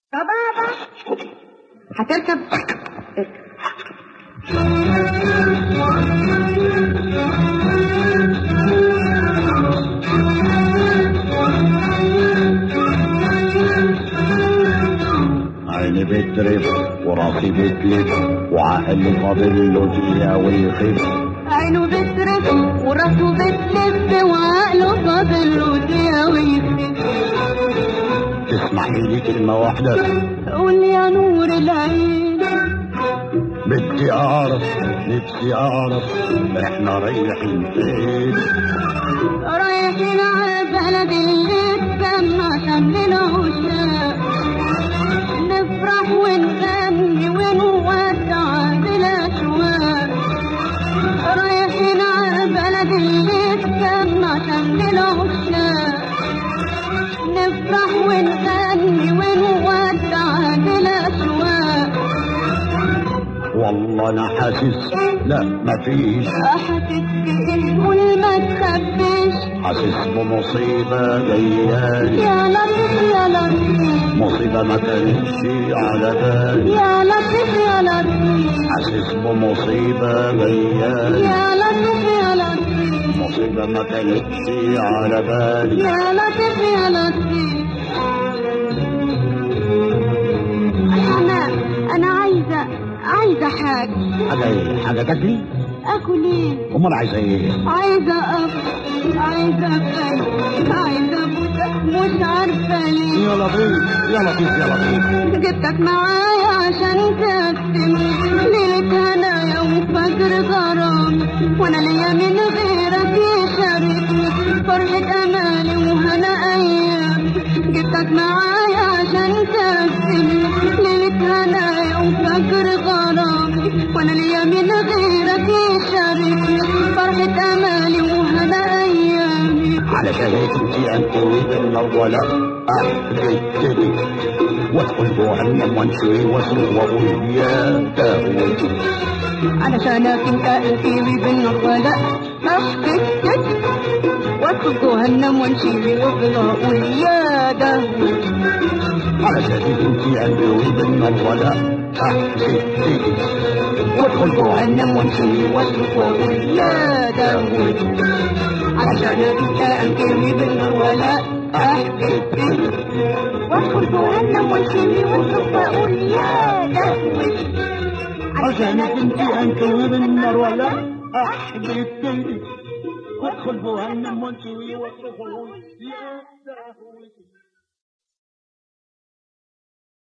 يا بابا هتركب عيني بترف وراسي بتلف وعقلي فاضل له دقيقة ويخف عينه بترف وراسه بتلف وعقله فاضل له دقيقة ويخف تسمحي لي كلمة واحدة قول يا نور العين بدي أعرف نفسي أعرف إحنا رايحين فين رايحين على بلد اللي اتسمى شمل العشاق نفرح ونغني ونودع بالأشواق رايحين على بلد اللي اتسمى شمل العشاق نفرح ونغني ونودع بالأشواق والله أنا حاسس لا مفيش حاسس بإيه قول ما تخبيش حاسس بمصيبة جايالي يا لطيف يا لطيف مصيبة ما كانتش على بالي يا لطيف يا لطيف حاسس بمصيبة جايالي يا لطيف يا لطيف مصيبة ما كانتش على بالي يا لطيف يا لطيف أنا أنا عايزة عايزة حاجة حاجة إيه؟ حاجة تاكلي؟ أكل إيه؟ أمال عايزة إيه؟ عايزة أكل عايزة أكل عايزة أبوسك مش عارفة ليه يا لطيف يا لطيف يا لطيف جبتك معايا عشان تقسم ليلة هنايا وفجر غرام وانا ليا من غيرك يشاركني فرحة امالي وهنا ايام جبتك معايا عشان تقسم ليلة هنايا وفجر غرام وانا ليا من غيرك يشاركني فرحة امالي وهنا ايامي علشان هيك انت انت بالنار ولا احبتني وادخل جهنم وانشري واسوق واقول يا داوود علشانك انت انتيلي بالنقلة أحكتك وادخل جهنم وانشيلي وافضل اقول يا داوود علشان هيك انت انت بالنار ولا احبتني وادخل جهنم وانشري واسوق واقول يا داوود علشانك انت انتيلي بالنقلة أحكتك وادخل جهنم وانشيلي وافضل اقول يا داوود عشانك انت انت بالنار ولا احبتني وادخل جهنم وانشري واسوق واقول يا داوود